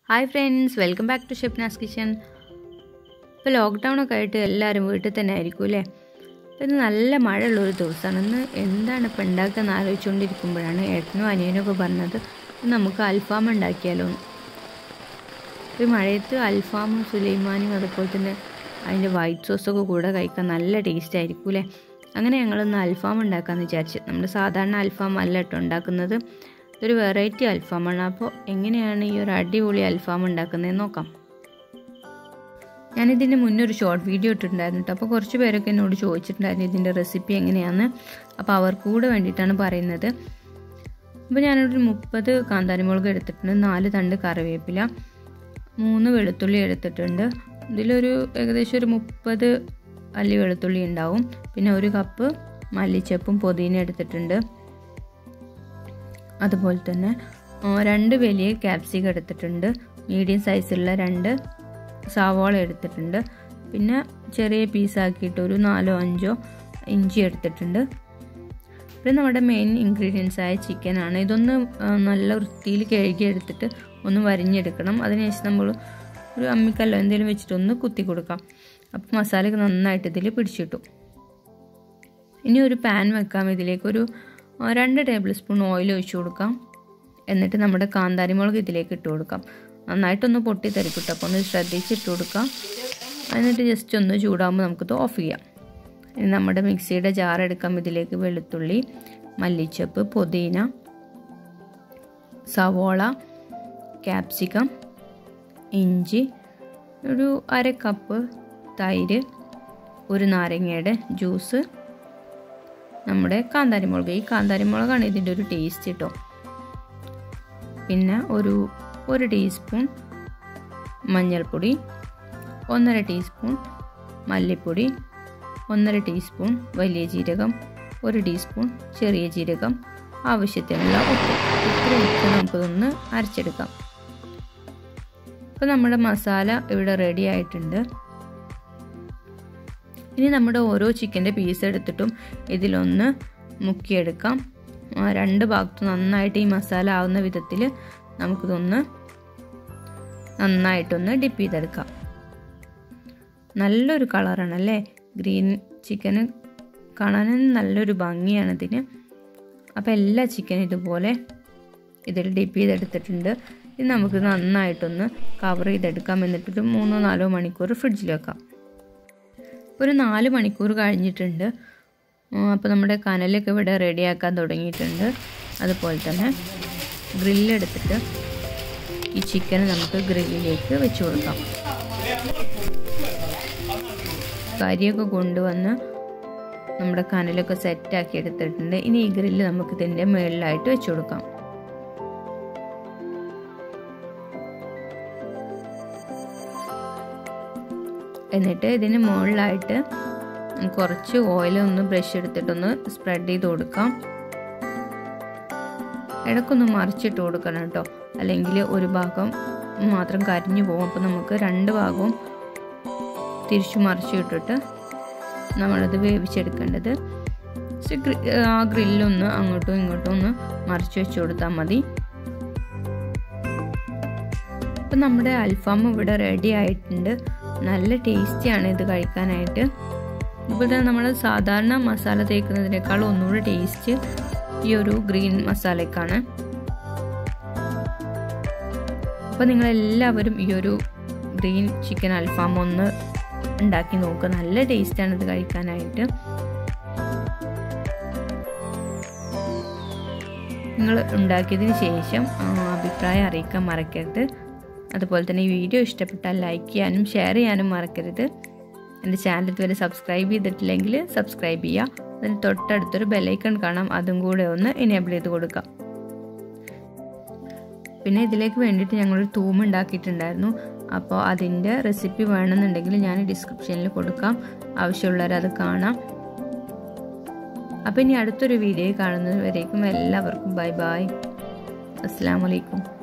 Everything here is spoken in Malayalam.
hi friends welcome back to Shepna's kitchen ഇപ്പോൾ ലോക്ക്ഡൗൺ ഒക്കെ ആയിട്ട് എല്ലാവരും വീട്ടിൽ തന്നെ ആയിരിക്കും അല്ലേ അപ്പോൾ ഇത് നല്ല മഴയുള്ളൊരു ദിവസമാണ് ഇന്ന് എന്താണ് ഇപ്പോൾ ഉണ്ടാക്കുകയെന്ന് ആലോചിച്ചുകൊണ്ടിരിക്കുമ്പോഴാണ് ഏട്ടനും അനിയനും ഒക്കെ പറഞ്ഞത് നമുക്ക് അൽഫാം ഉണ്ടാക്കിയാലോ ഈ മഴയത്ത് അൽഫാമും സുലൈമാനും അതുപോലെ തന്നെ അതിൻ്റെ വൈറ്റ് സോസൊക്കെ കൂടെ കഴിക്കാൻ നല്ല ടേസ്റ്റ് ആയിരിക്കും അല്ലേ അങ്ങനെ ഞങ്ങളൊന്ന് അൽഫാം ഉണ്ടാക്കാമെന്ന് വിചാരിച്ചു നമ്മുടെ സാധാരണ അൽഫാം അല്ല കേട്ടോ ഉണ്ടാക്കുന്നത് ഇതൊരു വെറൈറ്റി അൽഫാമാണ് അപ്പോൾ എങ്ങനെയാണ് ഈ ഒരു അടിപൊളി അൽഫാം ഉണ്ടാക്കുന്നതെന്ന് നോക്കാം ഞാനിതിൻ്റെ മുന്നേ ഒരു ഷോർട്ട് വീഡിയോ ഇട്ടിട്ടുണ്ടായിരുന്നു കേട്ടോ അപ്പോൾ കുറച്ച് പേരൊക്കെ എന്നോട് ചോദിച്ചിട്ടുണ്ടായിരുന്നു ഇതിൻ്റെ റെസിപ്പി എങ്ങനെയാണെന്ന് അപ്പോൾ അവർക്ക് കൂടെ വേണ്ടിയിട്ടാണ് പറയുന്നത് അപ്പോൾ ഞാനൊരു മുപ്പത് കാന്താരിമുളക് എടുത്തിട്ടുണ്ട് നാല് തണ്ട് കറിവേപ്പില മൂന്ന് വെളുത്തുള്ളി എടുത്തിട്ടുണ്ട് ഇതിലൊരു ഏകദേശം ഒരു മുപ്പത് അല്ലി വെളുത്തുള്ളി ഉണ്ടാവും പിന്നെ ഒരു കപ്പ് മല്ലിച്ചപ്പും പുതിന എടുത്തിട്ടുണ്ട് അതുപോലെ തന്നെ രണ്ട് വലിയ ക്യാപ്സിക്കം എടുത്തിട്ടുണ്ട് മീഡിയം സൈസുള്ള രണ്ട് സവാള എടുത്തിട്ടുണ്ട് പിന്നെ ചെറിയ പീസാക്കിയിട്ട് ഒരു നാലോ അഞ്ചോ ഇഞ്ചി എടുത്തിട്ടുണ്ട് പിന്നെ നമ്മുടെ മെയിൻ ഇൻഗ്രീഡിയൻസ് ആയ ചിക്കനാണ് ഇതൊന്ന് നല്ല വൃത്തിയിൽ കഴുകി എടുത്തിട്ട് ഒന്ന് വരിഞ്ഞെടുക്കണം അതിനുശേഷം നമ്മൾ ഒരു അമ്മിക്കല്ലോ എന്തെങ്കിലും വെച്ചിട്ട് ഒന്ന് കുത്തി കൊടുക്കാം അപ്പോൾ മസാലയൊക്കെ നന്നായിട്ട് ഇതിൽ പിടിച്ചിട്ടു ഇനി ഒരു പാൻ വെക്കാം ഇതിലേക്ക് ഒരു രണ്ട് ടേബിൾ സ്പൂൺ ഓയിൽ ഒഴിച്ചു കൊടുക്കാം എന്നിട്ട് നമ്മുടെ കാന്താരിമുളക് ഇതിലേക്ക് ഇട്ട് കൊടുക്കാം നന്നായിട്ടൊന്ന് പൊട്ടി തെറിക്കിട്ടും അപ്പോൾ ഒന്ന് ശ്രദ്ധിച്ച് ഇട്ട് കൊടുക്കാം എന്നിട്ട് ജസ്റ്റ് ഒന്ന് ചൂടാകുമ്പോൾ നമുക്കിത് ഓഫ് ചെയ്യാം ഇനി നമ്മുടെ മിക്സിയുടെ ജാർ എടുക്കാം ഇതിലേക്ക് വെളുത്തുള്ളി മല്ലിച്ചപ്പ് പുതിന സവോള ക്യാപ്സിക്കം ഇഞ്ചി ഒരു അര കപ്പ് തൈര് ഒരു നാരങ്ങയുടെ ജ്യൂസ് നമ്മുടെ കാന്താരിമുളക് ഈ കാന്താരിമുളകാണ് ഇതിൻ്റെ ഒരു ടേസ്റ്റ് കേട്ടോ പിന്നെ ഒരു ഒരു ടീസ്പൂൺ മഞ്ഞൾപ്പൊടി ഒന്നര ടീസ്പൂൺ മല്ലിപ്പൊടി ഒന്നര ടീസ്പൂൺ വലിയ ജീരകം ഒരു ടീസ്പൂൺ ചെറിയ ജീരകം ആവശ്യത്തിനുള്ള ഉപ്പ് ഇത്ര ഇട്ട് നമുക്കിതൊന്ന് അരച്ചെടുക്കാം അപ്പോൾ നമ്മുടെ മസാല ഇവിടെ റെഡി ആയിട്ടുണ്ട് ഇനി നമ്മുടെ ഓരോ ചിക്കൻ്റെ പീസ് എടുത്തിട്ടും ഇതിലൊന്ന് മുക്കിയെടുക്കാം രണ്ട് ഭാഗത്തും നന്നായിട്ട് ഈ മസാല ആവുന്ന വിധത്തിൽ നമുക്കിതൊന്ന് നന്നായിട്ടൊന്ന് ഡിപ്പ് ചെയ്തെടുക്കാം നല്ലൊരു കളറാണ് അല്ലേ ഗ്രീൻ ചിക്കന് കാണാൻ നല്ലൊരു ഭംഗിയാണ് ഇതിന് അപ്പോൾ എല്ലാ ചിക്കനും ഇതുപോലെ ഇതിൽ ഡിപ്പ് ചെയ്തെടുത്തിട്ടുണ്ട് ഇത് നമുക്ക് നന്നായിട്ടൊന്ന് കവർ ചെയ്തെടുക്കാം എന്നിട്ടൊരു മൂന്നോ നാലോ മണിക്കൂർ ഫ്രിഡ്ജിൽ വെക്കാം ഒരു നാല് മണിക്കൂർ കഴിഞ്ഞിട്ടുണ്ട് അപ്പോൾ നമ്മുടെ കനലൊക്കെ ഇവിടെ റെഡിയാക്കാൻ തുടങ്ങിയിട്ടുണ്ട് അതുപോലെ തന്നെ ഗ്രില്ലെടുത്തിട്ട് ഈ ചിക്കൻ നമുക്ക് ഗ്രില്ലിലേക്ക് വെച്ച് കൊടുക്കാം കരിയൊക്കെ കൊണ്ടുവന്ന് നമ്മുടെ കനലൊക്കെ സെറ്റാക്കി എടുത്തിട്ടുണ്ട് ഇനി ഈ ഗ്രില്ല് നമുക്ക് ഇതിൻ്റെ മുകളിലായിട്ട് വെച്ച് കൊടുക്കാം എന്നിട്ട് ഇതിന് മുകളിലായിട്ട് കുറച്ച് ഓയിൽ ഒന്ന് ബ്രഷ് എടുത്തിട്ടൊന്ന് സ്പ്രെഡ് ചെയ്ത് കൊടുക്കാം ഇടയ്ക്കൊന്ന് മറിച്ചിട്ട് കൊടുക്കണം കേട്ടോ അല്ലെങ്കിൽ ഒരു ഭാഗം മാത്രം കരിഞ്ഞു പോകും അപ്പോൾ നമുക്ക് രണ്ട് ഭാഗവും തിരിച്ചു മറിച്ചു ഇട്ടിട്ട് നമ്മളത് വേവിച്ചെടുക്കേണ്ടത് ആ ഗ്രില്ലൊന്ന് അങ്ങോട്ടും ഇങ്ങോട്ടും ഒന്ന് മറിച്ച് വെച്ച് കൊടുത്താൽ മതി അപ്പം നമ്മുടെ അൽഫാം ഇവിടെ റെഡി ആയിട്ടുണ്ട് നല്ല ടേസ്റ്റിയാണ് ഇത് കഴിക്കാനായിട്ട് ഇപ്പോൾ തന്നെ നമ്മൾ സാധാരണ മസാല തേക്കുന്നതിനേക്കാൾ ഒന്നുകൂടി ടേസ്റ്റ് ഈ ഒരു ഗ്രീൻ മസാലയ്ക്കാണ് അപ്പോൾ നിങ്ങളെല്ലാവരും ഈ ഒരു ഗ്രീൻ ചിക്കൻ അൽഫാം ഒന്ന് ഉണ്ടാക്കി നോക്കുക നല്ല ടേസ്റ്റാണ് ഇത് കഴിക്കാനായിട്ട് നിങ്ങൾ ഉണ്ടാക്കിയതിന് ശേഷം അഭിപ്രായം അറിയിക്കാൻ മറക്കരുത് അതുപോലെ തന്നെ ഈ വീഡിയോ ഇഷ്ടപ്പെട്ടാൽ ലൈക്ക് ചെയ്യാനും ഷെയർ ചെയ്യാനും മറക്കരുത് എൻ്റെ ചാനൽ ഇതുവരെ സബ്സ്ക്രൈബ് ചെയ്തിട്ടില്ലെങ്കിൽ സബ്സ്ക്രൈബ് ചെയ്യുക അതിന് തൊട്ടടുത്തൊരു ബെലൈക്കൺ കാണാം അതും കൂടെ ഒന്ന് എനേബിൾ ചെയ്ത് കൊടുക്കാം പിന്നെ ഇതിലേക്ക് വേണ്ടിയിട്ട് ഞങ്ങളൊരു തൂം ഉണ്ടാക്കിയിട്ടുണ്ടായിരുന്നു അപ്പോൾ അതിൻ്റെ റെസിപ്പി വേണമെന്നുണ്ടെങ്കിൽ ഞാൻ ഡിസ്ക്രിപ്ഷനിൽ കൊടുക്കാം ആവശ്യമുള്ളവർ അത് കാണാം അപ്പോൾ ഇനി അടുത്തൊരു വീഡിയോ കാണുന്നത് വരേക്കും എല്ലാവർക്കും ബൈ ബൈ അസ്സാം വലൈക്കും